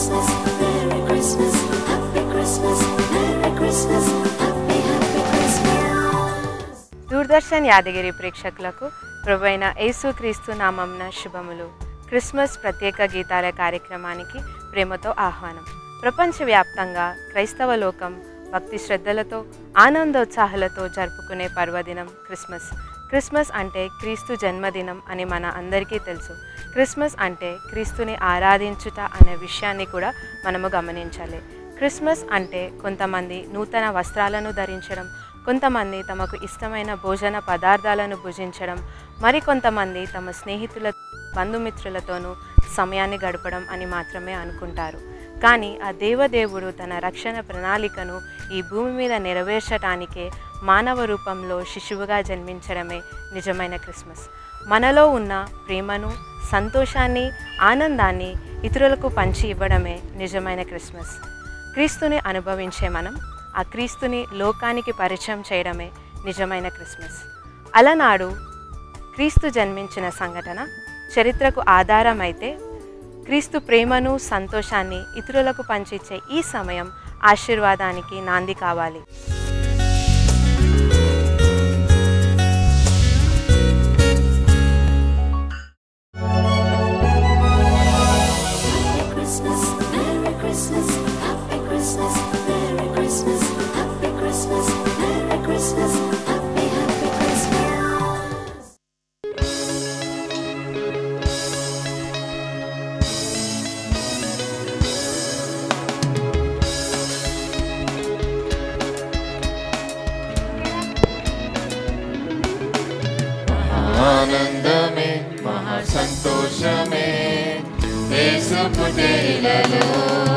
Christmas, Merry Christmas, Happy Christmas, Merry Christmas, Happy Happy Christmas. Doordarshan Yadagiri ప్రేక్షకులకు ప్రభైన యేసుక్రీస్తు నామంన శుభములు క్రిస్మస్ ప్రత్యేక గీతాల కార్యక్రమానికి ప్రేమతో ఆహ్వానం ప్రపంచవ్యాప్తంగా క్రైస్తవ లోకం భక్తి శ్రద్ధలతో ఆనందోత్సాహాలతో జరుపుకునే పర్వదినం క్రిస్మస్ క్రిస్మస్ అంటే క్రీస్తు జన్మదినం అని మన అందరికీ తెలుసు క్రిస్మస్ అంటే క్రీస్తుని ఆరాధించుట అనే విషయాన్ని కూడా మనము గమనించాలి క్రిస్మస్ అంటే కొంతమంది నూతన వస్త్రాలను ధరించడం కొంతమంది తమకు ఇష్టమైన భోజన పదార్థాలను భుజించడం మరికొంతమంది తమ స్నేహితుల బంధుమిత్రులతోనూ సమయాన్ని గడపడం అని మాత్రమే అనుకుంటారు కానీ ఆ దేవదేవుడు తన రక్షణ ప్రణాళికను ఈ భూమి మీద నెరవేర్చటానికే మానవ రూపంలో శిశువుగా జన్మించడమే నిజమైన క్రిస్మస్ మనలో ఉన్న ప్రేమను సంతోషాన్ని ఆనందాన్ని ఇతరులకు పంచి ఇవ్వడమే నిజమైన క్రిస్మస్ క్రీస్తుని అనుభవించే మనం ఆ క్రీస్తుని లోకానికి పరిచయం చేయడమే నిజమైన క్రిస్మస్ అలనాడు క్రీస్తు జన్మించిన సంఘటన చరిత్రకు ఆధారమైతే క్రీస్తు ప్రేమను సంతోషాన్ని ఇతరులకు పంచిచ్చే ఈ సమయం ఆశీర్వాదానికి నాంది కావాలి Happy Christmas, Merry Christmas, Happy Christmas, Merry Christmas, Happy Christmas, Merry Christmas, Happy Happy Christmas. ఆనందమే మహా సంతోషమే యేసు పుట్టినలో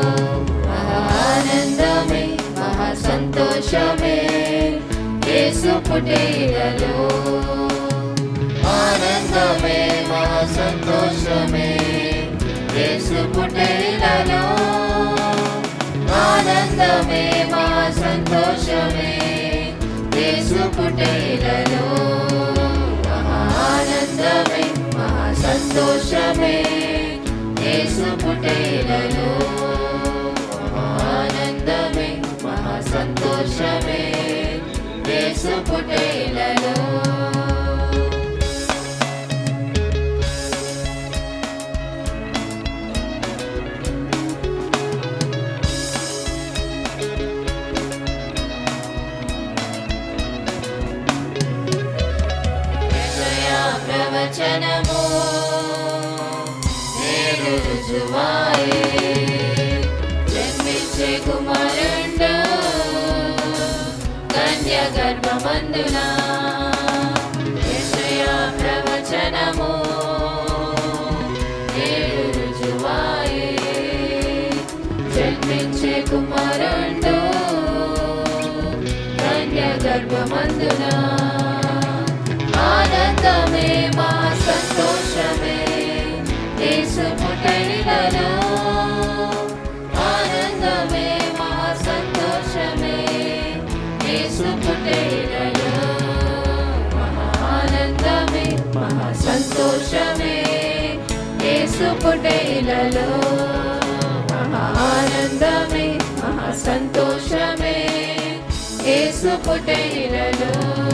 ఆనందమే మహా సంతోషమే యేసు పుట్టినలో ఆనందమే మహా సంతోషమే యేసు పుట్టినలో ఆనందమే మహా సంతోషమే యేసు పుట్టినలో ఆనందమే మహా సంతోషమే యేసు పుట్టినలో ఆనందమే మహా సంతోషమే యేసు పుట్టినలో యెషయా ప్రవచనము నేడు రుజువాయే జన్మించే కుమారుండు కన్య గర్భమందున యెషయా ప్రవచనము నేడు రుజువాయే జన్మించే కుమారుండు కన్య గర్భమందున ఆనందమే మా సంతోషమే యేసు పుట్టినలో ఆనందమే మా సంతోషమే యేసు పుట్టినలో ఆనందమే మహా సంతోషమే యేసు పుట్టినలో ఆనందమే మహా సంతోషమే యేసు పుట్టినలో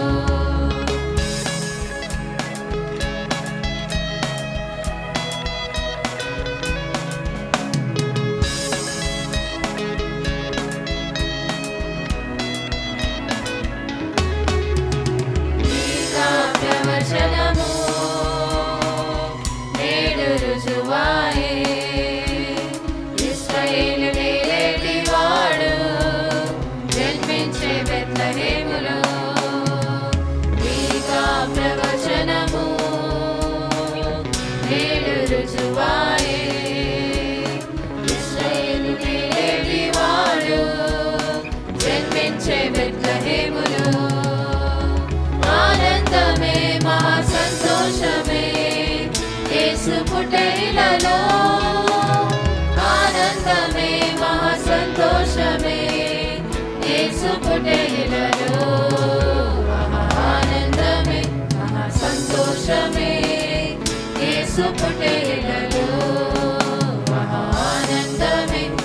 ఇంకా ప్రవచనము నేడు రుజువాయే ఇశ్రాయేలు నేలేటి వాడు జన్మించే బెత్లహేములో ఇంకా ప్రవచనము నేడు రుజువాయే ఇశ్రాయేలు నేలేటి వాడు జన్మించే బెత్లహేములో ఆనందమే మా సంతోషమే యేసు పుట్టినలో ఆనందమే మా సంతోషమే యేసు పుట్టినలో ఆనందమే మహా సంతోషమే యేసు పుట్టినలో ఆనందమే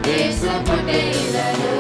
యేసు పుట్టేలలో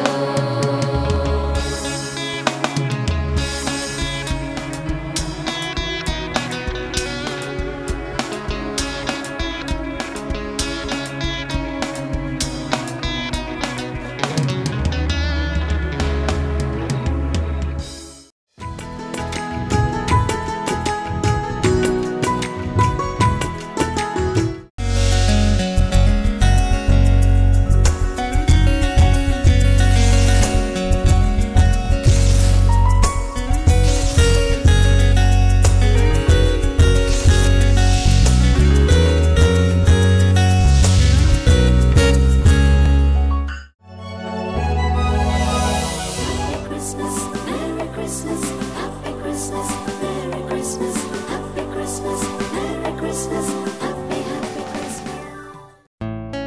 Happy Christmas, Merry Christmas, Happy Christmas, Merry Christmas, Happy Christmas, Merry Christmas, Happy Happy Christmas.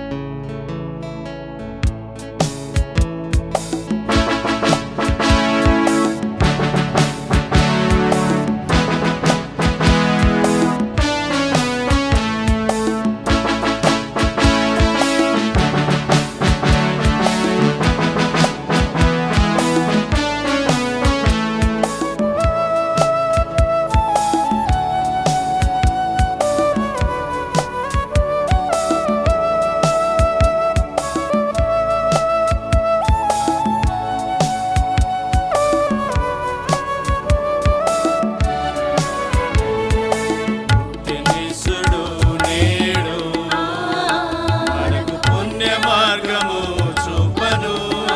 తినిసుడు నేడు మనకు పుణ్య మార్గము చూపను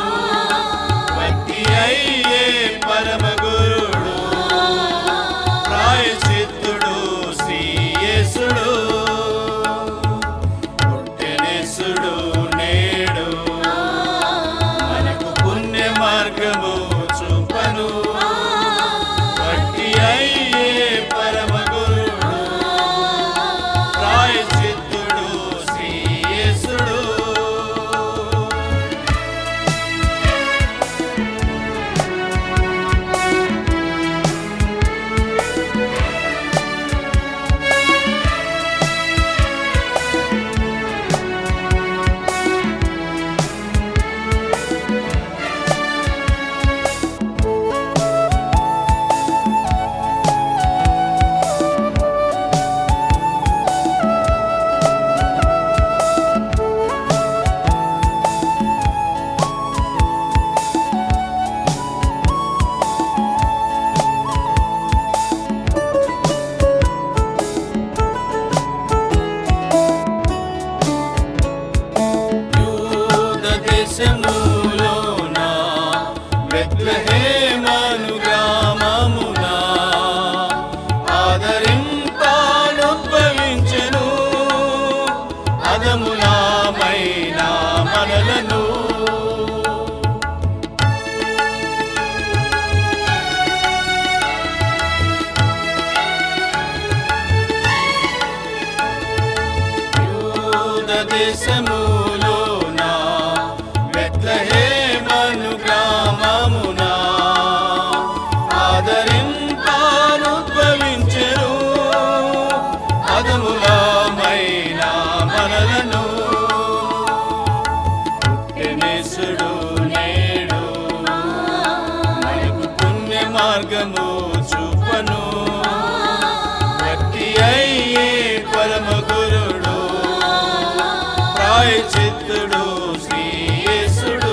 భక్తి అయ్యే పరమ గురుడు ప్రాయచిత్తుడు శ్రీయేసుడు పుట్టెనేసుడు నేడు మనకు పుణ్య మార్గము చూపను భక్తి అయ్యే పరమ గురుడు ప్రాయచిత్తుడు శ్రీయేసుడు యూద దేశములోన బెత్లెహేమను గ్రామమున ఆదరింపానుద్భవించెను అదములామైన మనలను యూద దేశములోన బెత్లెహేమను గ్రామమున ఆదరింపానుద్భవించెను అదములమైన మనలను పుట్టినేసుడు నేడు మనకు పుణ్య మార్గము చూపను భక్తి అయ్యే పరమ గురుడు ప్రాయచిత్తుడు శ్రీయేసుడు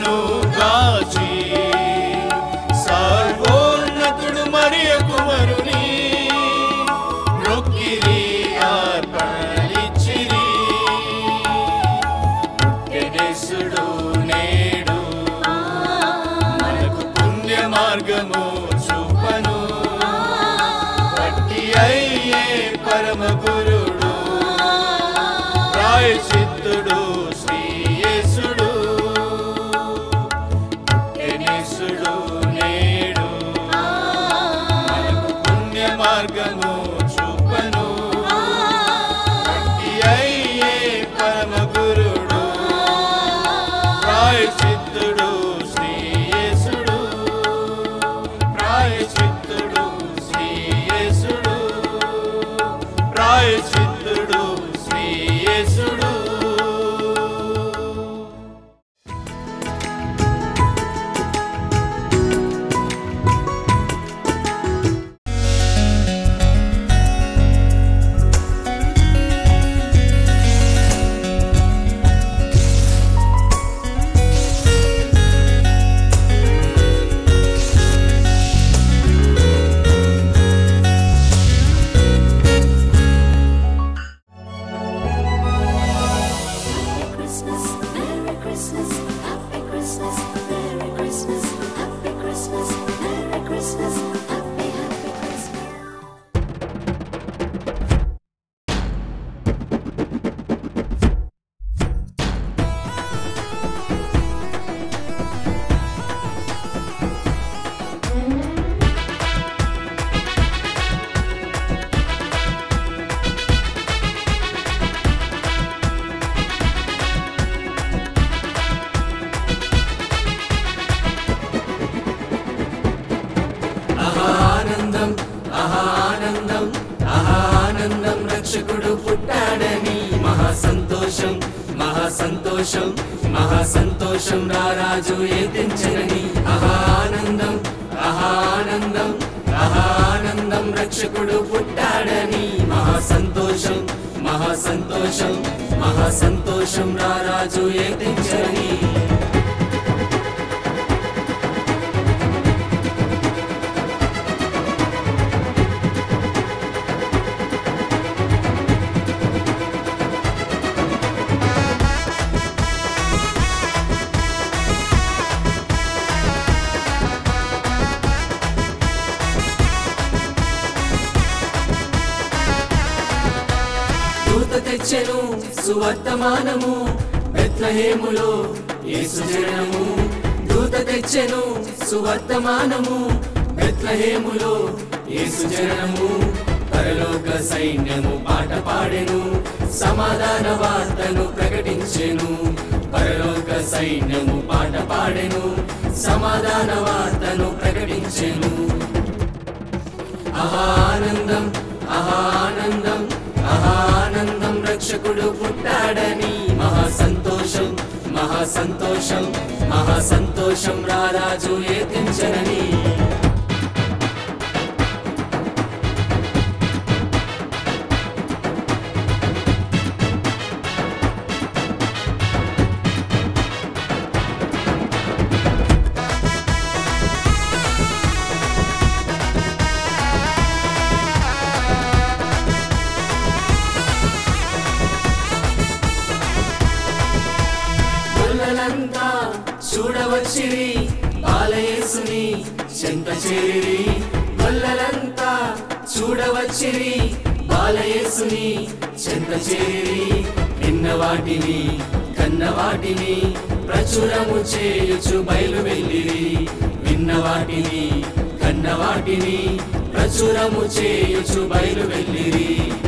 నన్ను కాచి సర్వోన్నతుడు మరియ కుమరుని మొక్కిరి అర్పణలిచ్చిరి పుట్టెనేసుడు నేడు మనకు పుణ్య మార్గము చూపను పట్టి అయ్యే పరమ గురుడు ప్రాయచిత్తుడు శ్రీయేసుడు పుట్టెనేసుడు నేడు మనకు పుణ్య మార్గము చూపను పట్టి అయ్యే పరమ గురుడు ప్రాయచిత్తుడు శ్రీయేసుడు ప్రాయచిత్తుడు శ్రీయేసుడు ప్రాయచిత్తుడు శ్రీయేసుడు Happy Christmas, Merry Christmas, Happy Christmas, Merry Christmas, Happy Christmas, Merry Christmas, Happy Happy Christmas. ఆనందం ఆనందం ఆనందం రక్షకుడు పుట్టాడని మహా సంతోషం మహా సంతోషం మహా సంతోషం రారాజు ఏతించనని ఆనందం ఆనందం ఆనందం రక్షకుడు పుట్టాడని మహా సంతోషం మహా సంతోషం మహా సంతోషం రారాజు ఏతించనని దూత తెచ్చెను సువర్తమానము బెత్లహేములో యేసు జననము దూత తెచ్చెను సువర్తమానము బెత్లహేములో యేసు జననము పరలోక సైన్యము పాట పాడెను సమాధాన వార్తను ప్రకటించెను పరలోక సైన్యము పాట పాడెను సమాధాన వార్తను ప్రకటించెను ఆనందం ఆనందం ఆనందం రక్షకుడు పుట్టాడని మహా సంతోషం మహా సంతోషం మహా సంతోషం రారాజు ఏతించనని గొల్లలంతా చూడవచ్చిరి బాలయేసుని చెంత చేరి గొల్లలంతా చూడవచ్చిరి బాలయేసుని చెంత చేరి విన్న వాటిని కన్న వాటిని ప్రచురము చేయుచు బయలు వెళ్ళిరి విన్న వాటిని కన్న వాటిని ప్రచురము చేయుచు బయలు వెళ్ళిరి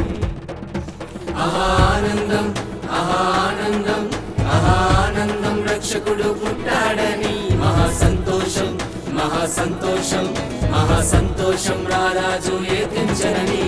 ఆనందం ఆనందం ఆనందం రక్షకుడు పుట్టాడని మహా సంతోషం మహా సంతోషం మహా సంతోషం రారాజు ఏతించనని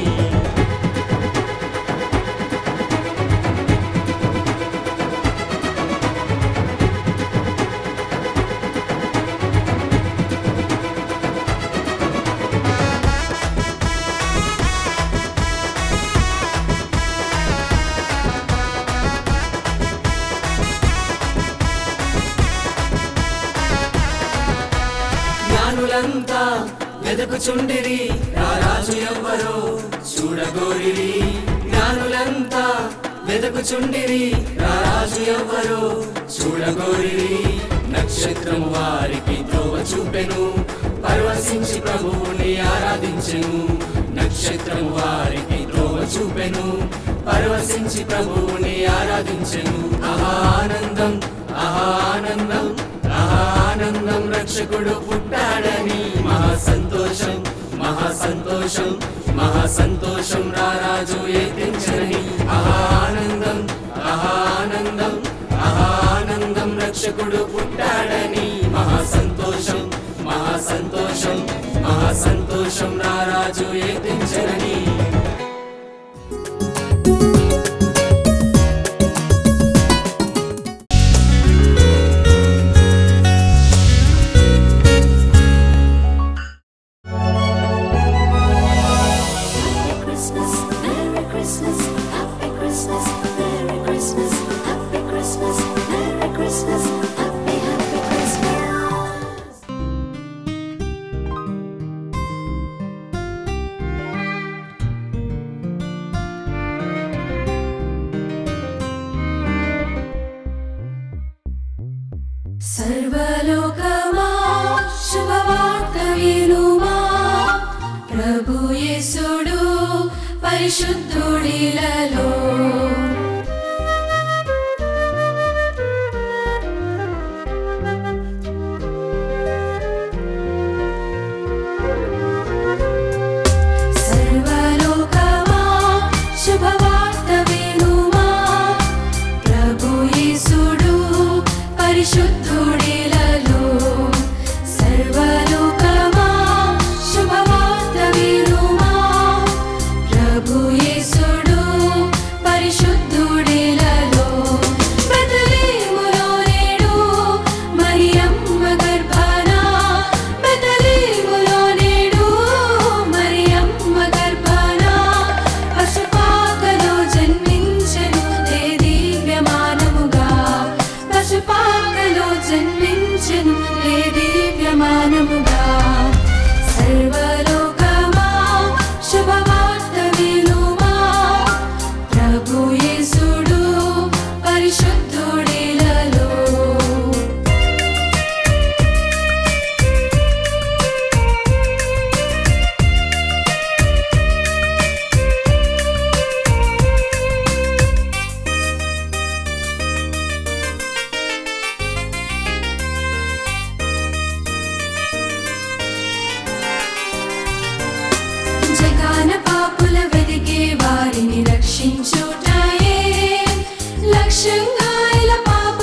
జ్ఞానులంతా వెదకుచుండిరి రారాజు ఎవ్వరో చూడగోరిరి జ్ఞానులంతా వెదకుచుండిరి రారాజు ఎవ్వరో చూడగోరిరి నక్షత్రము వారికి త్రోవ చూపెను పరవశించి ప్రభువుని ఆరాధించెను నక్షత్రము వారికి త్రోవ చూపెను పరవశించి ప్రభువుని ఆరాధించెను ఆనందం ఆనందం ఆనందం రక్షకుడు పుట్టాడని మహా సంతోషం మహా సంతోషం మహా సంతోషం రారాజు ఎత్తించని ఆనందం ఆనందం ఆనందం రక్షకుడు పుట్టాడని మహా సంతోషం మహా సంతోషం మహా సంతోషం రారాజు ఎత్తించని Happy Christmas, Merry Christmas, Happy Christmas, Merry Christmas, Happy Christmas, Merry Christmas, Happy Happy Christmas. సర్వలోకమా శుభవార్త వినుమా ప్రభు యేసుడు పరిశుద్ధుడిలలో సర్వలోకమా శుభవార్త వినుమా ప్రభు యేసుడు పరిశుద్ధుడిలలో సర్వలోకమా శుభవార్త వినుమా ప్రభు యేసుడు పరిశుద్ధుడిలలో బెతలేములో నేడు మరియమ్మ గర్భాన బెతలేములో నేడు మరియమ్మ గర్భాన పశుపాకలో జన్మించెను దే దివ్యమానముగా పశుపాకలో జన్మించెను దే దివ్యమానముగా సర్వలోకమా శుభవార్త వినుమా ప్రభు యేసుడు పరిశుద్ధుడిలలో జగాన పాపుల వెదికే వారిని రక్షించుటయే లక్ష్యంగా ఇలా పాప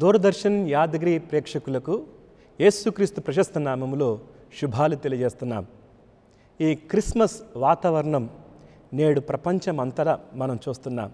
దూరదర్శన్ యాదగిరి ప్రేక్షకులకు యేసుక్రీస్తు ప్రశస్త నామములో శుభాలు తెలియజేస్తున్నాం ఈ క్రిస్మస్ వాతావరణం నేడు ప్రపంచం అంతటా మనం చూస్తున్నాం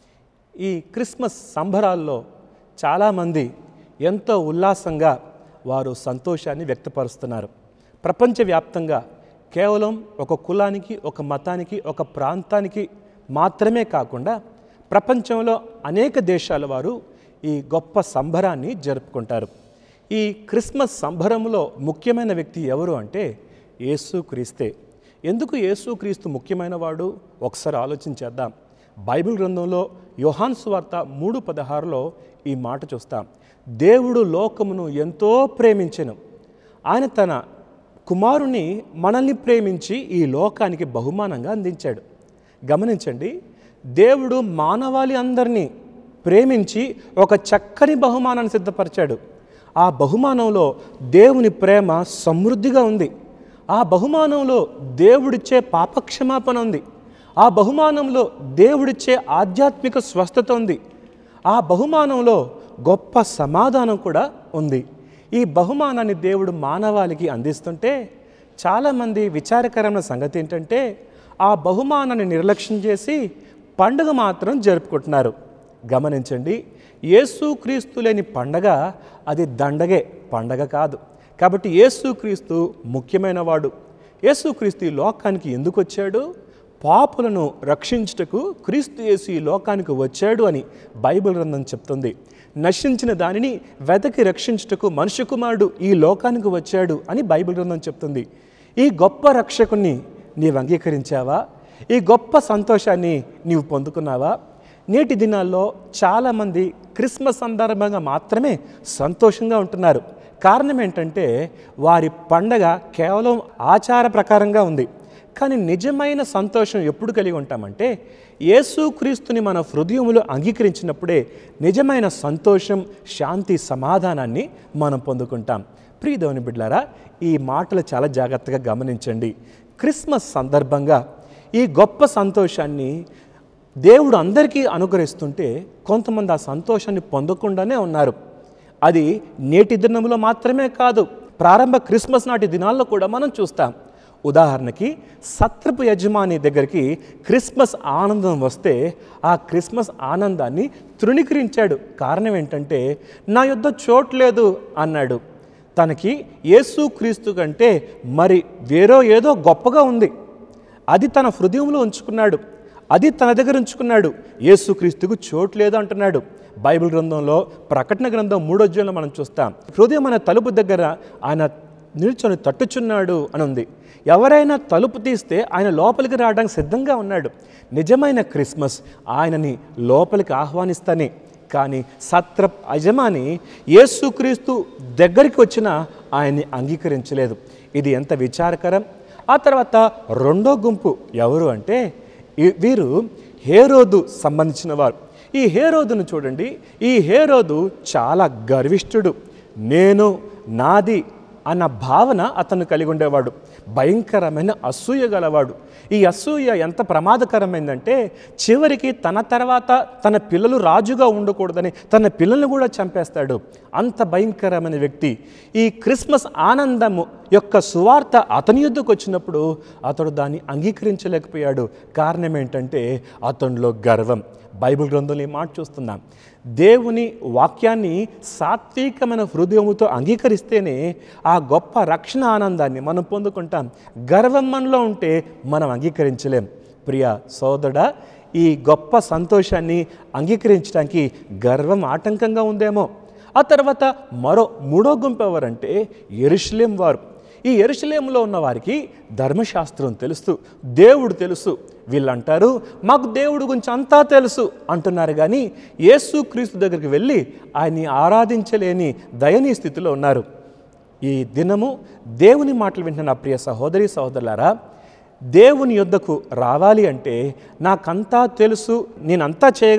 ఈ క్రిస్మస్ సంబరాల్లో చాలామంది ఎంతో ఉల్లాసంగా వారు సంతోషాన్ని వ్యక్తపరుస్తున్నారు ప్రపంచవ్యాప్తంగా కేవలం ఒక కులానికి ఒక మతానికి ఒక ప్రాంతానికి మాత్రమే కాకుండా ప్రపంచంలో అనేక దేశాల వారు ఈ గొప్ప సంబరాన్ని జరుపుకుంటారు ఈ క్రిస్మస్ సంబరంలో ముఖ్యమైన వ్యక్తి ఎవరు అంటే యేసుక్రీస్తే ఎందుకు యేసుక్రీస్తు ముఖ్యమైన వాడు ఒకసారి ఆలోచించేద్దాం బైబిల్ గ్రంథంలో యోహాన్ సువార్త మూడు పదహారులో ఈ మాట చూస్తాం దేవుడు లోకమును ఎంతో ప్రేమించెను ఆయన తన కుమారుని మనల్ని ప్రేమించి ఈ లోకానికి బహుమానంగా అందించాడు గమనించండి దేవుడు మానవాళి అందరినీ ప్రేమించి ఒక చక్కని బహుమానాన్ని సిద్ధపరిచాడు ఆ బహుమానంలో దేవుని ప్రేమ సమృద్ధిగా ఉంది ఆ బహుమానంలో దేవుడిచ్చే పాపక్షమాపణ ఉంది ఆ బహుమానంలో దేవుడిచ్చే ఆధ్యాత్మిక స్వస్థత ఉంది ఆ బహుమానంలో గొప్ప సమాధానం కూడా ఉంది ఈ బహుమానాన్ని దేవుడు మానవాళికి అందిస్తుంటే చాలామంది విచారకరమైన సంగతి ఏంటంటే ఆ బహుమానాన్ని నిర్లక్ష్యం చేసి పండుగ మాత్రం జరుపుకుంటున్నారు గమనించండి యేసుక్రీస్తు లేని పండగ అది దండగే పండగ కాదు కాబట్టి యేసుక్రీస్తు ముఖ్యమైన వాడు యేసుక్రీస్తు ఈ లోకానికి ఎందుకు వచ్చాడు పాపులను రక్షించుటకు క్రీస్తు యేసు ఈ లోకానికి వచ్చాడు అని బైబిల్ గ్రంథం చెప్తుంది నశించిన దానిని వెతకి రక్షించుటకు మనుష్య కుమారుడు ఈ లోకానికి వచ్చాడు అని బైబిల్ గ్రంథం చెప్తుంది ఈ గొప్ప రక్షకుణ్ణి నీవు అంగీకరించావా ఈ గొప్ప సంతోషాన్ని నీవు పొందుకున్నావా నేటి దినాల్లో చాలామంది క్రిస్మస్ సందర్భంగా మాత్రమే సంతోషంగా ఉంటున్నారు కారణం ఏంటంటే వారి పండగ కేవలం ఆచార ప్రకారంగా ఉంది కానీ నిజమైన సంతోషం ఎప్పుడు కలిగి ఉంటామంటే యేసుక్రీస్తుని మన హృదయములో అంగీకరించినప్పుడే నిజమైన సంతోషం శాంతి సమాధానాన్ని మనం పొందుకుంటాం ప్రియదేవుని బిడ్లారా ఈ మాటలు చాలా జాగ్రత్తగా గమనించండి క్రిస్మస్ సందర్భంగా ఈ గొప్ప సంతోషాన్ని దేవుడు అందరికీ అనుగ్రహిస్తుంటే కొంతమంది ఆ సంతోషాన్ని పొందకుండానే ఉన్నారు అది నేటి దినంలో మాత్రమే కాదు ప్రారంభ క్రిస్మస్ నాటి దినాల్లో కూడా మనం చూస్తాం ఉదాహరణకి సత్రపు యజమాని దగ్గరికి క్రిస్మస్ ఆనందం వస్తే ఆ క్రిస్మస్ ఆనందాన్ని తృణీకరించాడు కారణం ఏంటంటే నా యొద్ద చోట్లేదు అన్నాడు తనకి యేసు క్రీస్తు కంటే మరి వేరో ఏదో గొప్పగా ఉంది అది తన హృదయంలో ఉంచుకున్నాడు అది తన దగ్గర ఉంచుకున్నాడు యేసుక్రీస్తుకు చోటు లేదు అంటున్నాడు బైబిల్ గ్రంథంలో ప్రకటన గ్రంథం మూడో అధ్యాయంలో మనం చూస్తాం హృదయం అనే తలుపు దగ్గర ఆయన నిల్చొని తట్టుచున్నాడు అని ఉంది ఎవరైనా తలుపు తీస్తే ఆయన లోపలికి రావడానికి సిద్ధంగా ఉన్నాడు నిజమైన క్రిస్మస్ ఆయనని లోపలికి ఆహ్వానిస్తానే కానీ సత్ర యజమాని యేసుక్రీస్తు దగ్గరికి వచ్చిన ఆయన్ని అంగీకరించలేదు ఇది ఎంత విచారకరం ఆ తర్వాత రెండో గుంపు ఎవరు అంటే ఈ- వీరు హేరోదు సంబంధించిన వారు ఈ హేరోదును చూడండి ఈ హేరోదు చాలా గర్విష్ఠుడు నేను నాది అన్న భావన అతను కలిగి ఉండేవాడు భయంకరమైన అసూయ గలవాడు ఈ అసూయ ఎంత ప్రమాదకరమైందంటే చివరికి తన తర్వాత తన పిల్లలు రాజుగా ఉండకూడదని తన పిల్లల్ని కూడా చంపేస్తాడు అంత భయంకరమైన వ్యక్తి ఈ క్రిస్మస్ ఆనందము యొక్క సువార్త అతని యుద్ధకు వచ్చినప్పుడు అతడు దాన్ని అంగీకరించలేకపోయాడు కారణం ఏంటంటే అతనిలో గర్వం బైబిల్ గ్రంథంలో ఈ మాట చూస్తున్నాం దేవుని వాక్యాన్ని సాత్వికమైన హృదయముతో అంగీకరిస్తేనే ఆ గొప్ప రక్షణ ఆనందాన్ని మనం పొందుకుంటాం గర్వం మనలో ఉంటే మనం అంగీకరించలేం ప్రియ సోదరుడా ఈ గొప్ప సంతోషాన్ని అంగీకరించడానికి గర్వం ఆటంకంగా ఉందేమో ఆ తర్వాత మరో మూడో గుంపు ఎవరంటే ఎరుషలేం వారు ఈ ఎరుషలేంలో ఉన్న వారికి ధర్మశాస్త్రం తెలుసు దేవుడు తెలుసు వీళ్ళు అంటారు మాకు దేవుడు గురించి అంతా తెలుసు అంటున్నారు కానీ యేసు క్రీస్తు దగ్గరికి వెళ్ళి ఆయన్ని ఆరాధించలేని దయనీయ స్థితిలో ఉన్నారు ఈ దినము దేవుని మాటలు వింటున్న నా ప్రియ సహోదరి సహోదరులారా దేవుని యొద్దకు రావాలి అంటే నాకంతా తెలుసు నేనంతా చేయగలను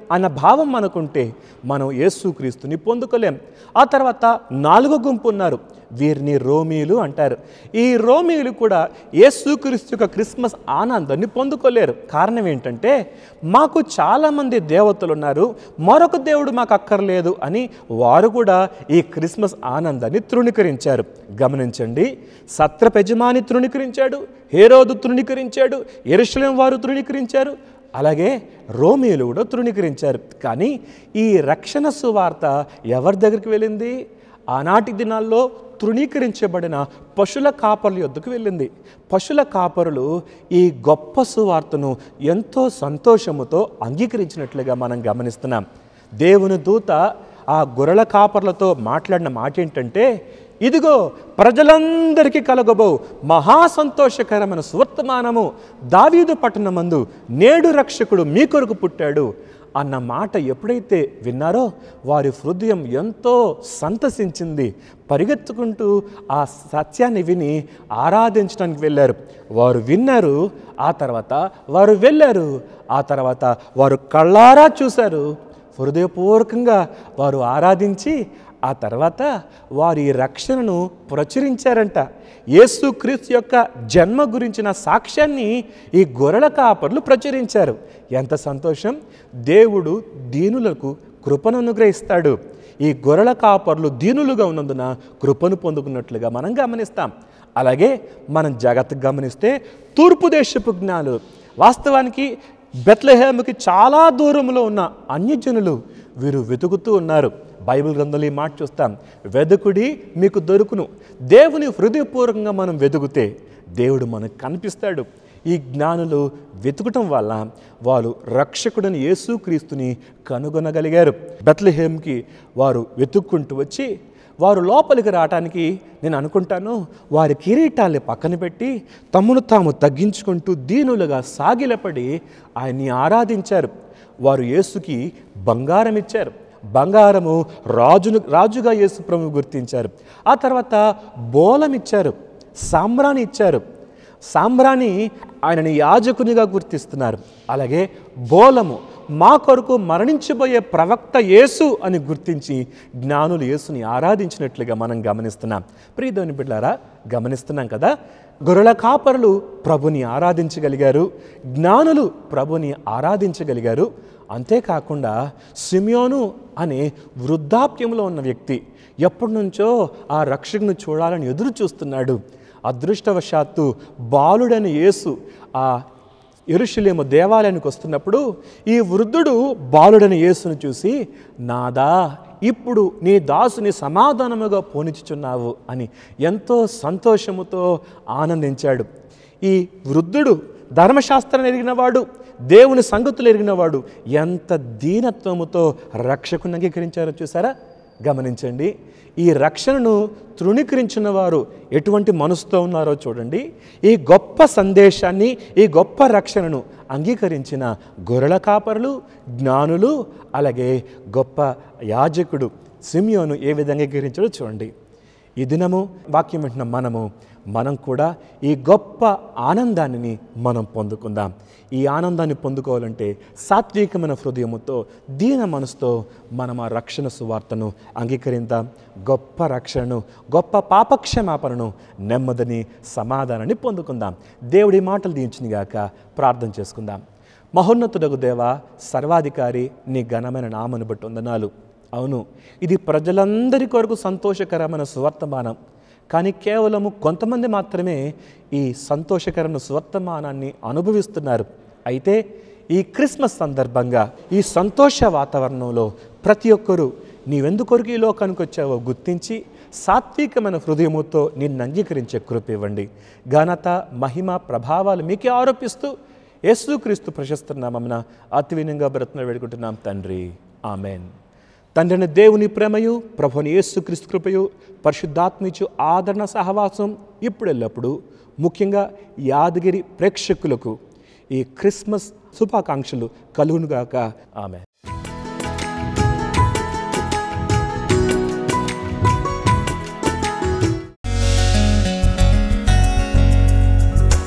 అన్న భావం మనకుంటే మనం యేసుక్రీస్తుని పొందుకోలేం ఆ తర్వాత నాలుగో గుంపు ఉన్నారు వీరిని రోమీలు అంటారు ఈ రోమీలు కూడా యేసుక్రీస్తు యొక్క క్రిస్మస్ ఆనందాన్ని పొందుకోలేరు కారణం ఏంటంటే మాకు చాలామంది దేవతలు ఉన్నారు మరొక దేవుడు మాకు అక్కర్లేదు అని వారు కూడా ఈ క్రిస్మస్ ఆనందాన్ని తృణీకరించారు గమనించండి సత్రపెజమాని తృణీకరించాడు హేరోదు తృణీకరించాడు ఎరుషలేం వారు తృణీకరించారు అలాగే రోమియోలు కూడా తృణీకరించారు కానీ ఈ రక్షణ సువార్త ఎవరి దగ్గరికి వెళ్ళింది ఆనాటి దినాల్లో తృణీకరించబడిన పశుల కాపరుల యొద్దకు వెళ్ళింది పశుల కాపరులు ఈ గొప్ప సువార్తను ఎంతో సంతోషముతో అంగీకరించినట్లుగా మనం గమనిస్తున్నాం దేవుని దూత ఆ గొర్రెల కాపర్లతో మాట్లాడిన మాట ఏంటంటే ఇదిగో ప్రజలందరికీ కలగబో మహా సంతోషకరమైన సువర్తమానము దావీదు పట్టణమందు నేడు రక్షకుడు మీ కొరకు పుట్టాడు అన్న మాట ఎప్పుడైతే విన్నారో వారి హృదయం ఎంతో సంతసించింది పరిగెత్తుకుంటూ ఆ సత్యాన్ని విని ఆరాధించడానికి వెళ్ళారు వారు విన్నారు ఆ తర్వాత వారు వెళ్ళారు ఆ తర్వాత వారు కళ్ళారా చూశారు హృదయపూర్వకంగా వారు ఆరాధించి ఆ తర్వాత వారి రక్షణను ప్రచురించారంట యేసు క్రీస్తు యొక్క జన్మ గురించిన సాక్ష్యాన్ని ఈ గొర్రెల కాపర్లు ప్రచురించారు ఎంత సంతోషం దేవుడు దీనులకు కృపను అనుగ్రహిస్తాడు ఈ గొర్రెల కాపర్లు దీనులుగా ఉన్నందున కృపను పొందుకున్నట్లుగా మనం గమనిస్తాం అలాగే మనం జాగ్రత్తగా గమనిస్తే తూర్పు దేశపు జ్ఞానులు వాస్తవానికి బెత్లహేముకి చాలా దూరంలో ఉన్న అన్యజనులు వీరు వెతుకుతూ ఉన్నారు బైబిల్ గ్రంథంలో ఈ మాట చూస్తాం వెదుకుడి మీకు దొరుకును దేవుని హృదయపూర్వకంగా మనం వెతుకుతే దేవుడు మనకు కనిపిస్తాడు ఈ జ్ఞానులు వెతుకటం వల్ల వారు రక్షకుడని యేసుక్రీస్తుని కనుగొనగలిగారు బెత్లహేమ్కి వారు వెతుక్కుంటూ వచ్చి వారు లోపలికి రావటానికి నేను అనుకుంటాను వారి కిరీటాల్ని పక్కన పెట్టి తమను తాము తగ్గించుకుంటూ దీనులుగా సాగిలపడి ఆయన్ని ఆరాధించారు వారు యేసుకి బంగారం ఇచ్చారు బంగారము రాజును రాజుగా యేసు ప్రభు గుర్తించారు ఆ తర్వాత బోలం ఇచ్చారు సాంబ్రాణి ఇచ్చారు సాంబ్రాణి ఆయనని యాజకునిగా గుర్తిస్తున్నారు అలాగే బోలము మా కొరకు మరణించబోయే ప్రవక్త యేసు అని గుర్తించి జ్ఞానులు యేసుని ఆరాధించినట్లుగా మనం గమనిస్తున్నాం ప్రియదేవుని బిడ్డారా గమనిస్తున్నాం కదా గొర్రెల కాపరులు ప్రభుని ఆరాధించగలిగారు జ్ఞానులు ప్రభుని ఆరాధించగలిగారు అంతేకాకుండా సిమియోను అనే వృద్ధాప్యంలో ఉన్న వ్యక్తి ఎప్పటి నుంచో ఆ రక్షకుని చూడాలని ఎదురు చూస్తున్నాడు అదృష్టవశాత్తు బాలుడని యేసు ఆ ఎరుషులేము దేవాలయానికి వస్తున్నప్పుడు ఈ వృద్ధుడు బాలుడని యేసును చూసి నాదా ఇప్పుడు నీ దాసుని సమాధానముగా పోనిచుచున్నావు అని ఎంతో సంతోషముతో ఆనందించాడు ఈ వృద్ధుడు ధర్మశాస్త్రాన్ని ఎరిగినవాడు దేవుని సంగతులు ఎరిగినవాడు ఎంత దీనత్వముతో రక్షకుని అంగీకరించారో చూసారా గమనించండి ఈ రక్షణను తృణీకరించిన వారు ఎటువంటి మనసుతో ఉన్నారో చూడండి ఈ గొప్ప సందేశాన్ని ఈ గొప్ప రక్షణను అంగీకరించిన గొర్రెల కాపరులు జ్ఞానులు అలాగే గొప్ప యాజకుడు సిమియోను ఏ విధంగా అంగీకరించాడో చూడండి ఈ దినము వాక్యం వింటున్న మనము మనం కూడా ఈ గొప్ప ఆనందాన్ని మనం పొందుకుందాం ఈ ఆనందాన్ని పొందుకోవాలంటే సాత్వికమైన హృదయముతో దీన మనసుతో మనం ఆ రక్షణ సువార్తను అంగీకరిద్దాం గొప్ప రక్షణను గొప్ప పాపక్షమాపణను నెమ్మదిని సమాధానాన్ని పొందుకుందాం దేవుడి మాటలు దీంచిన గాక ప్రార్థన చేసుకుందాం మహోన్నతుడగు దేవ సర్వాధికారి నీ ఘనమైన నామను బట్టి వందనాలు అవును ఇది ప్రజలందరి కొరకు సంతోషకరమైన సువర్తమానం కానీ కేవలము కొంతమంది మాత్రమే ఈ సంతోషకరమైన సువర్తమానాన్ని అనుభవిస్తున్నారు అయితే ఈ క్రిస్మస్ సందర్భంగా ఈ సంతోష వాతావరణంలో ప్రతి ఒక్కరూ నీవెందుకొరకు ఈ లోకానికి వచ్చావో గుర్తించి సాత్వికమైన హృదయముతో నిన్ను అంగీకరించే కృప ఇవ్వండి ఘనత మహిమ ప్రభావాలు మీకే ఆరోపిస్తూ యేసుక్రీస్తు ప్రశస్త నామమున అతి వినంగా బ్రతున వేడుకుంటున్నాం తండ్రి ఆమెన్ తండ్రిని దేవుని ప్రేమయు ప్రభుని యేసుక్రీస్తు కృపయు పరిశుద్ధాత్మిచు ఆదరణ సహవాసం ఇప్పుడెల్లప్పుడు ముఖ్యంగా యాదగిరి ప్రేక్షకులకు ఈ క్రిస్మస్ శుభాకాంక్షలు కలుగునుగాక ఆమె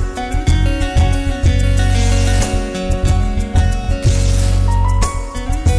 ఆ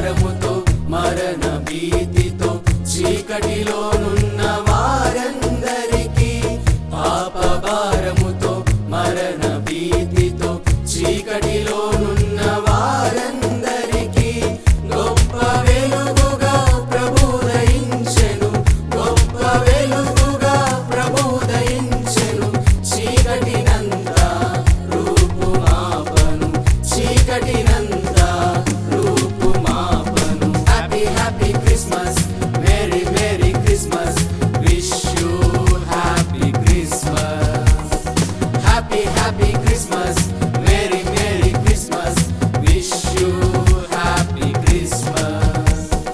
భారముతో మరణ భీతితో చీకటిలోనున్న వారందరికీ పాప భారముతో మరణ భీతితో చీకటిలోనున్న వారందరికీ గొప్ప వెలుగుగా ప్రభుదయించెను గొప్ప వెలుగుగా ప్రభుదయించెను చీకటినంతా రూపుమాపను చీకటినంతా రూపుమాపను happy happy Christmas merry merry Christmas wish you happy Christmas happy happy Christmas merry merry Christmas wish you happy Christmas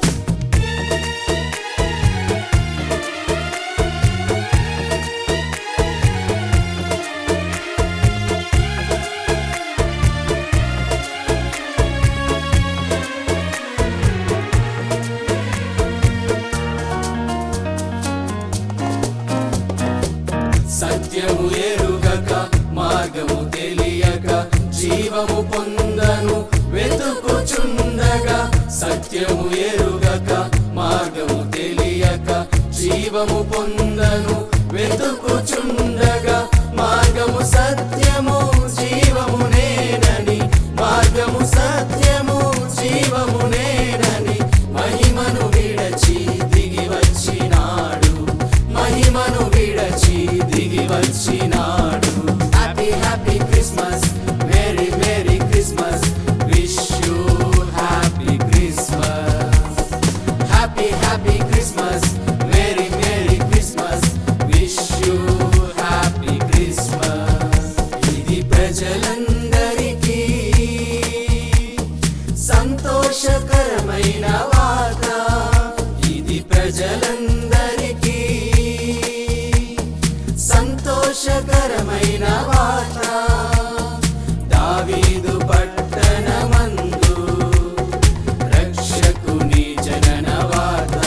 సత్యము ఎరుగక మార్గము తెలియక జీవము పొందను వెతుకుచుండగా సత్యము ఎరుగక మార్గము తెలియక జీవము పొందను వెతుకుచుండగా మార్గము సత్యము జీవము నేనని మార్గము సత్యము జీవము నేనని మహిమను విడచి దిగి వచ్చినాడు మహిమను విడచి దిగి వచ్చినాడు happy happy Christmas merry merry Christmas wish you happy Christmas happy happy Christmas merry merry Christmas wish you happy Christmas ఇది ప్రజలందరికీ సంతోషకరమైన వార్త ఇది ప్రజలందరికీ సంతోషకరమైన వార్త దావీదు పట్టణమందు రక్షకుని జనన వార్త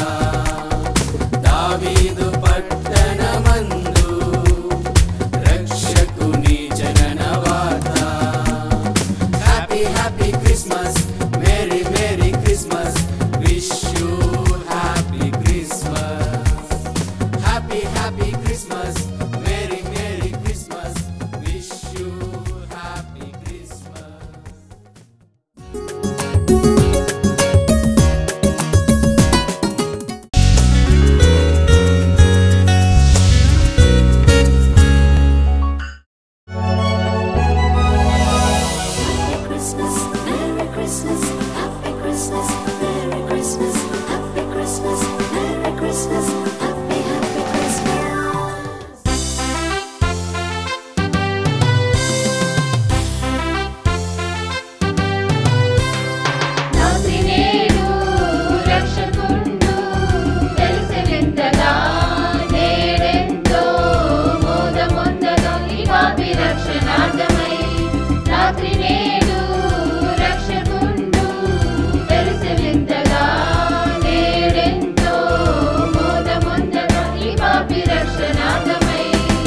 దావీదు పట్టణమందు రక్షకుని జనన వార్త happy happy Christmas merry merry Christmas wish you happy Christmas happy happy Christmas merry merry Christmas wish you happy Christmas Happy Christmas, Merry Christmas, Happy Christmas, Merry Christmas, Happy Christmas, Merry Christmas, Happy Happy Christmas. రాత్రి నేడు రక్షకుండు తెలిసి వింతగా నేడెంతో మోదమొందగా ఈ పాపి రక్షణార్థమై రాత్రి నేడు రక్షకుండు తెలిసి వింతగా నేడెంతో మోదమొందగా ఈ పాపి రక్షణార్థమై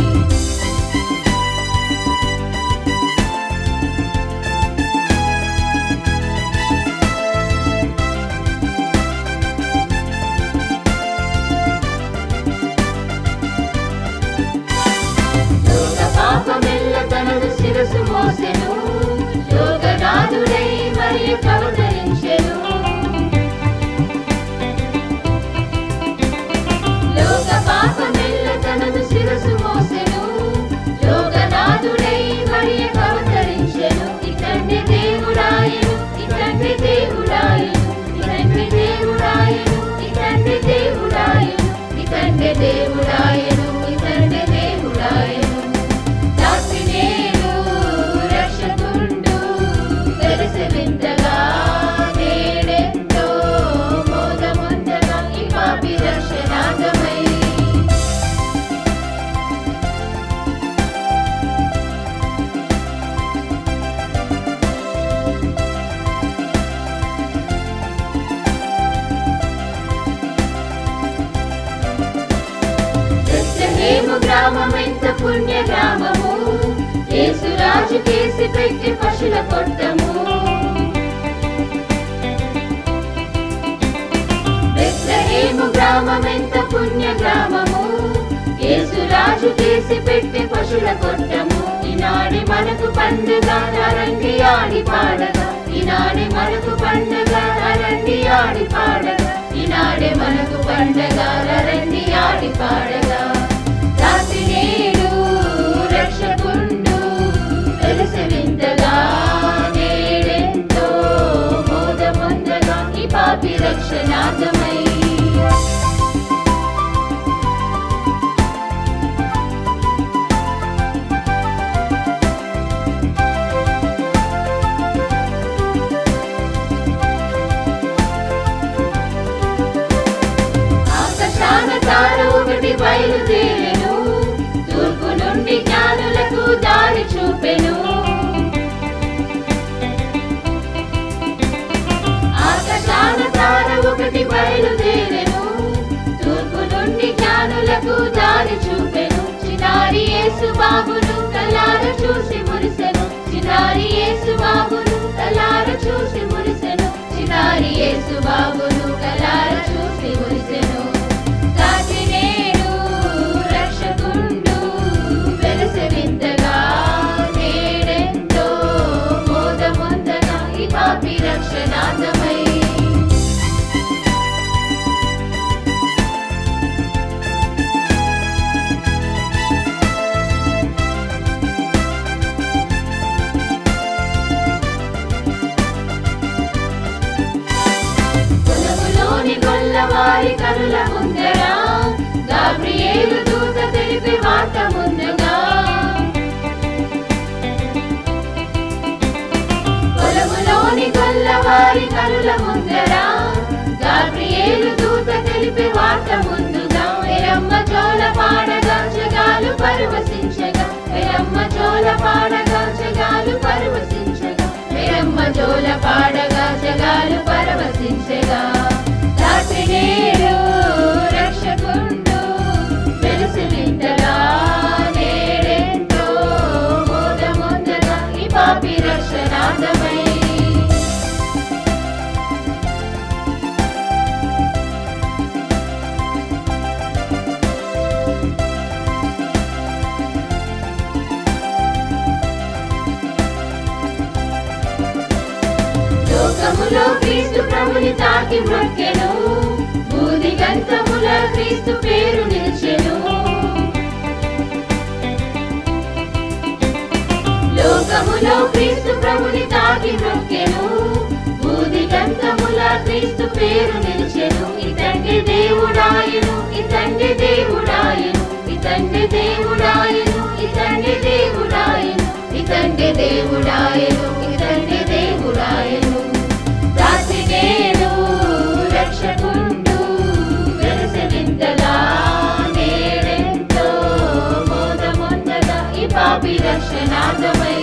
లోక పాపమెల్ల తనదు శిరసు మోసెను లోకనాథుడై మరియు అవతరించెను లోక పాపమెల్ల తనదు శిరసు మోసెను లోకనాథుడై మరియు అవతరించెను ఇతండ్రి దేవుడాయను ఇతండ్రి దేవుడాయను ఇతండ్రి దేవుడాయను ఇతండ్రి దేవుడాయను ఇతండ్రి దేవుడాయను ఇతండ్రి దేవుడాయను రాత్రి నేడు రక్షకుండు తెలిసి వింతగా నేడెంతో మోదముందగా ఈ పాపి రక్షణార్థమై బెత్లెహేము గ్రామం ఎంత పుణ్య గ్రామము యేసురాజు కేసి పెట్టి పశుల కొట్టము గ్రామమెంత పుణ్య గ్రామము యేసురాజు చేసి పెట్టి పశుల కొట్టము ఈనాడి మనకు పండుగ రండి ఆడి పాడగా ఈనాడే మనకు పండుగ రండి ఆడి పాడగా ఈనాడే మనకు పండుగ రండి ఆడి పాడగా రాత్రి నేడు రక్షకుండు తెలిసి వింతగా నేడెంతో మోదముందగా ఈ పాపి రక్షణార్థమై ఆకాశాన తార ఒకటి బయలుదేరెను తూర్పు నుండి జ్ఞానులకు దారి చూపెను ఆకాశాన తార ఒకటి బయలుదేరెను తూర్పు నుండి జ్ఞానులకు దారి చూపెను చిన్నారి యేసు బాబును కలార చూసి మురిసెను చిన్నారి యేసు బాబును కలార చూసి మురిసెను చిన్నారి యేసు బాబును కలార చూసి మురిసెను కాచి నేడు రక్షకుండు వెలసి వింతగా నేడెంతో మోదముందగా ఈ పాపి రక్షణార్థమై పొలములోని గొల్లవారి కనుల ముందర గాబ్రియేలు దూత తెలిపి మాట ముందుగా పొలములోని గొల్లవారి కనుల ముందర గాబ్రియేలు దూత తెలిపి మాట ముందుగా వెరమ్మ చోల పాడగా జగాలు పరవశించగా వెరమ్మ చోల పాడగా జగాలు పరవశించగా వెరమ్మ చోల పాడగా జగాలు పరవశించగా రాత్రి నేడు రక్షకుండు తెలిసి వింతగా నేడెంతో మోదముందగా ఈ పాపి రక్షణార్థమై లోకములో క్రీస్తు ప్రభుని తాకి మ్రొక్కెను బూది గంతముల క్రీస్తు పేరు నిలిచెను లోకములో క్రీస్తు ప్రభుని తాకి మ్రొక్కెను బూది గంతముల క్రీస్తు పేరు నిలిచెను ఇతండి దేవుడాయను ఇతండి దేవుడాయను ఇతండి దేవుడాయను ఇతండి దేవుడాయను ఇతండి దేవుడాయను ఇతండి దేవుడాయను రాత్రి నేడు రక్షకుండు వెలసి వింతగా నేడెంతో మోదముందగా ఈ పాపి రక్షణార్థమై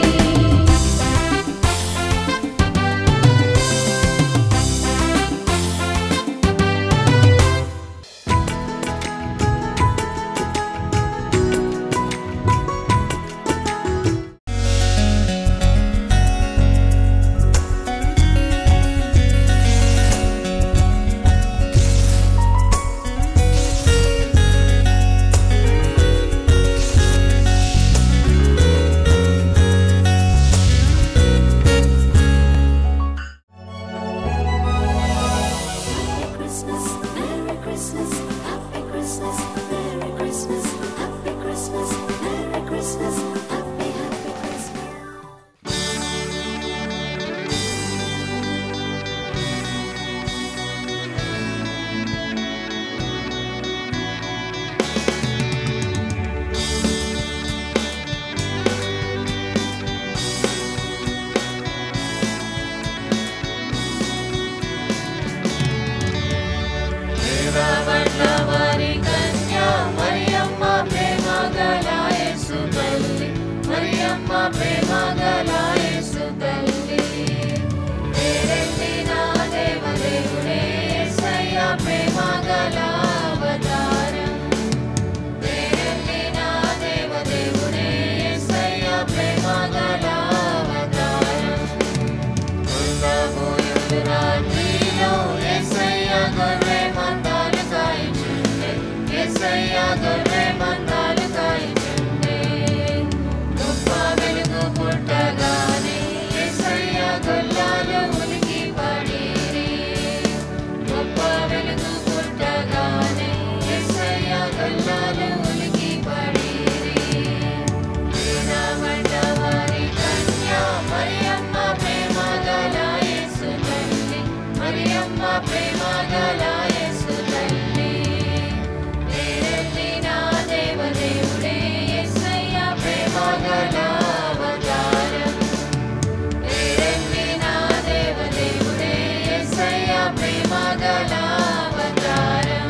మరియమ్మ ప్రేమ గల యేసు తల్లి పేరెత్తిన దేవదేవుడే యేసయ్య ప్రేమ గల అవతారం పేరెత్తిన దేవదేవుడే యేసయ్య ప్రేమ గల అవతారం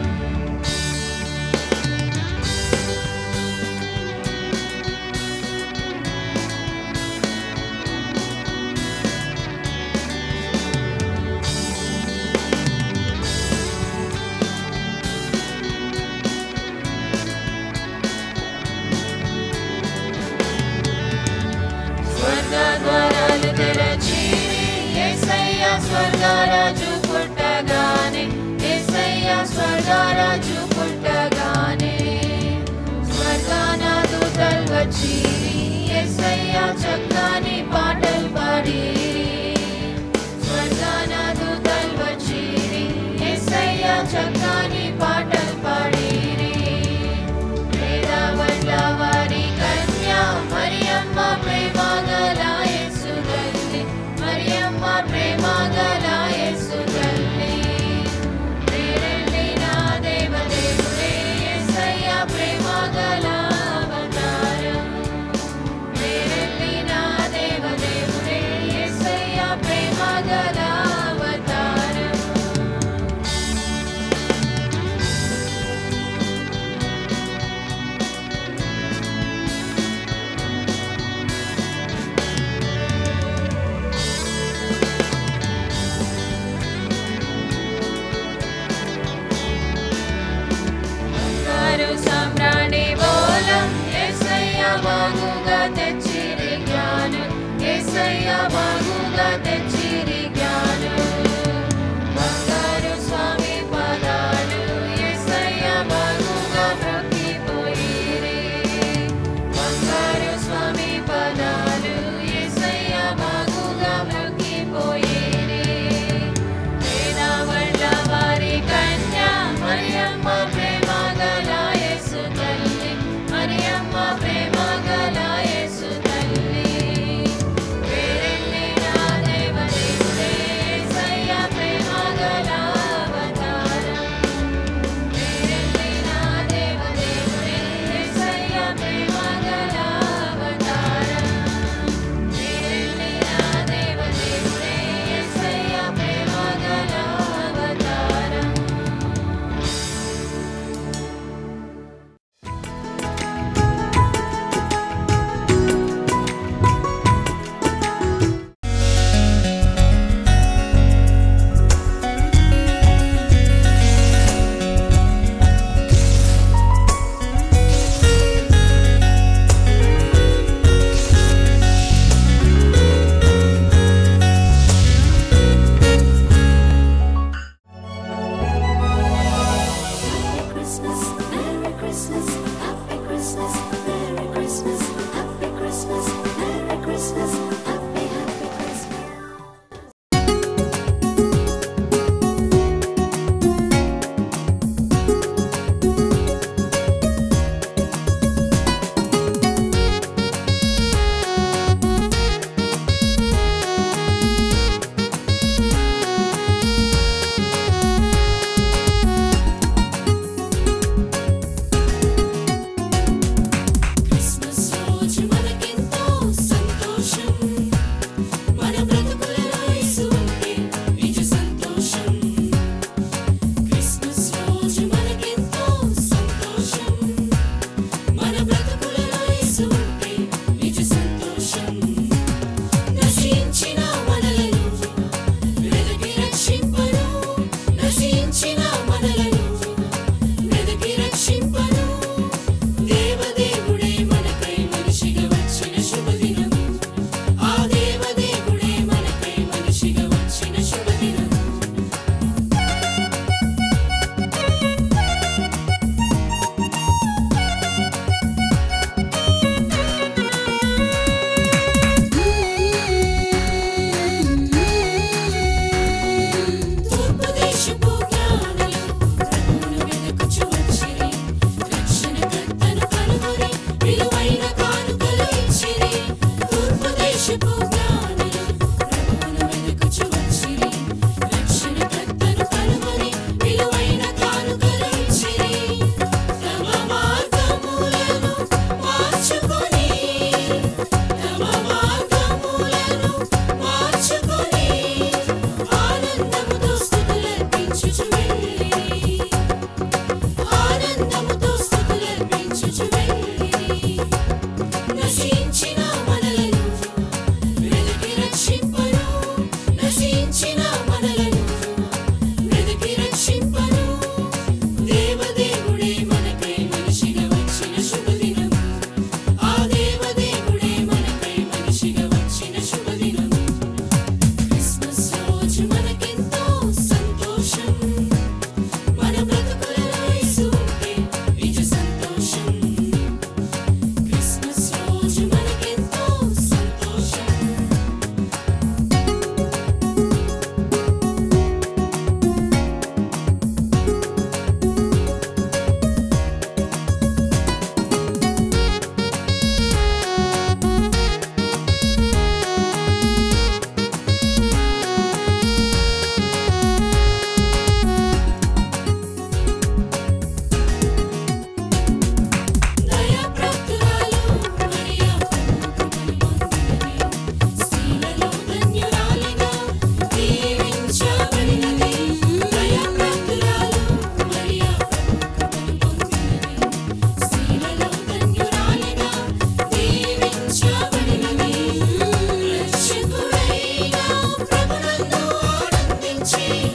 స్వర్గ ద్వారాలు తెరచి యేసయ్య స్వర్గరాజు పుట్టగానే యేసయ్య స్వర్గరాజు పుట్టగానే స్వర్గాన దూతలు వచ్చి యేసయ్య చక్కని పాటలు పాడి స్వర్గాన దూతలు వచ్చి యేసయ్య చక్కని పాటలు పాడిరి వేదవల్ల వారి కన్యా మరియమ్మ ప్రేమ గల యేసు తల్లి మరియమ్మ ప్రేమ గల యేసు తల్లి ప్రేరెళ్ళిన దేవదేవుడే యేసయ్య ప్రేమ గల అవతారం ప్రేరెళ్ళిన దేవదేవుడే యేసయ్య ప్రేమ గల అవతారం బంగారు సామ్రాణి బోలం యేసయ్య బాగుగా తెచ్చిరి జ్ఞానం యేసయ్య బాగుగా తెచ్చిరి జ్ఞానం బంగారు స్వామి పదాలు యేసయ్య బాగుగా మొక్కిపోయిరి బంగారు స్వామి పదాలు యేసయ్య బాగుగా మొక్కిపోయిరి వేదవళ్ళ వారి కన్యా మరియమ్మ ప్రేమ గల యేసు తల్లి మరియమ్మ ప్రేమ గల యేసు తల్లి వేరెళ్ళిన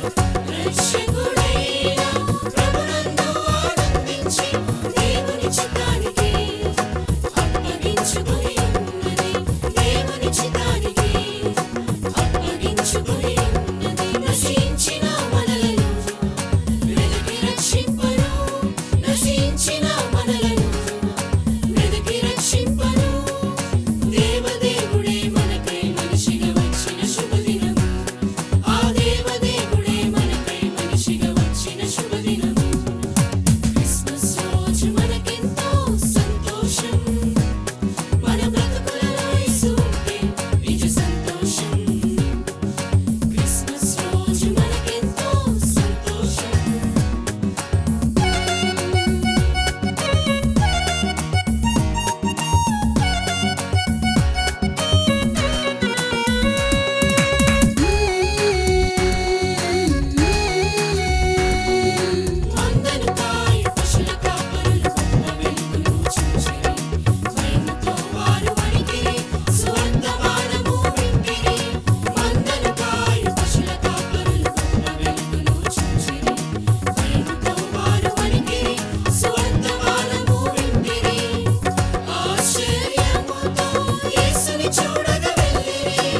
రక్షకుడైన ప్రభునందు ఆనందించి దేవుని చిత్తానికి అప్పగించుకొని ఉన్నది దేవుని చిత్తానికి అప్పగించుకొని ఉన్నది నశించిన మనలను వెదకి రక్షింపను నశించిన మనలను వెదకి రక్షింపను దేవదేవుడే మనకై మనిషిగా వచ్చిన శుభదినము ఆ దేవదేవుడే మనకై మనిషిగా వచ్చిన శుభదినము క్రిస్మస్ రోజు మనకెంతో సంతోషం మన బ్రతుకులలో యేసు ఉంటే నిజ సంతోషం క్రిస్మస్ రోజు మనకెంతో సంతోషం మందను కాయ పశుల కాపరులు గొప్ప వెలుగును చూచిరి భయముతో వారు వణికిరి సువర్తమానము వింటిరి మందను కాయ పశుల కాపరులు గొప్ప వెలుగును చూచిరి భయముతో వారు వణికిరి సువర్తమానము వింటిరి ఆశ్చర్యముతో యేసుని చూడగా వెళ్ళిరి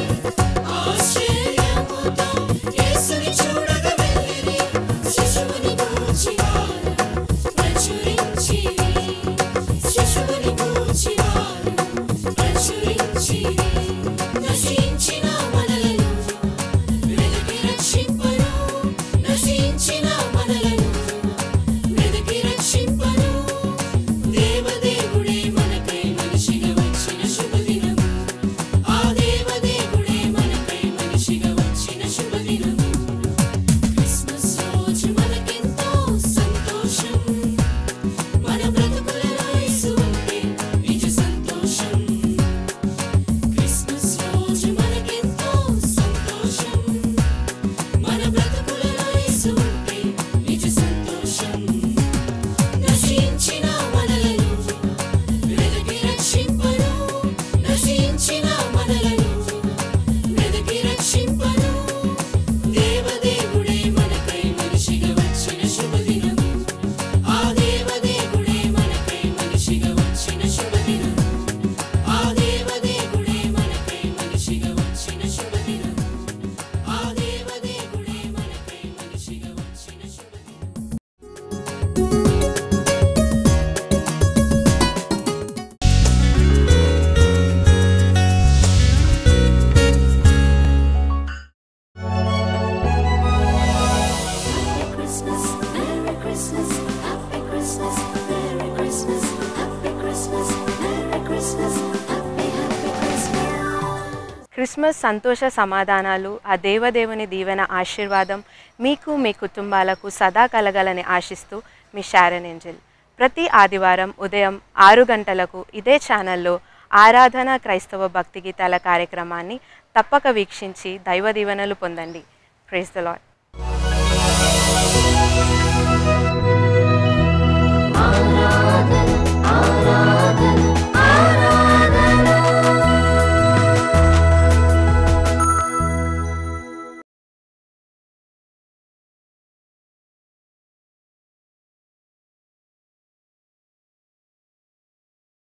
ఆశ్చర్యముతో యేసుని చూడగా వెళ్ళిరి శిశువుని గూర్చి వారు ప్రచురించిరి శిశువుని గూర్చి వారు ప్రచురించిరి నశించిన మనలను వెదకి రక్షింపను నశించిన మనలను వెదకి రక్షింపను దేవదేవుడే మనకై మనిషిగా వచ్చిన శుభదినము ఆ దేవదేవుడే మనకై మనిషిగా వచ్చిన శుభదినము క్రిస్మస్ రోజు మనకెంతో సంతోషం మన బ్రతుకులలో యేసు ఉంటే నిజ సంతోషం క్రిస్మస్ రోజు మనకెంతో సంతోషం మన బ్రతుకులలో యేసు ఉంటే నిజ సంతోషం నశించిన మనలను వెదకి రక్షింపను నశించిన మనలను వెదకి రక్షింపను దేవదేవుడే మనకై మనిషిగా వచ్చిన శుభదినము ఆ దేవదేవుడే మనకై మనిషిగా వచ్చిన శుభదినము ఆ దేవదేవుడే మనకై మనిషిగా వచ్చిన శుభదినము ఆ దేవదేవుడే మనకై మనిషిగా వచ్చిన శుభదినము Happy Christmas, Merry Christmas, Happy Christmas, Merry Christmas, Happy Christmas, Merry Christmas, Happy Happy Christmas. Christmas సంతోష సమాధానాలు ఆ దేవదేవుని దీవెన ఆశీర్వాదం మీకు మీ కుటుంబాలకు సదా కలగాలని ఆశిస్తూ మీ షారన్ ఏంజల్ ప్రతి ఆదివారం ఉదయం ఆరు గంటలకు ఇదే ఛానల్లో ఆరాధన క్రైస్తవ భక్తి గీతాల కార్యక్రమాన్ని తప్పక వీక్షించి దైవ దీవెనలు పొందండి ప్రైజ్ ద లాడ్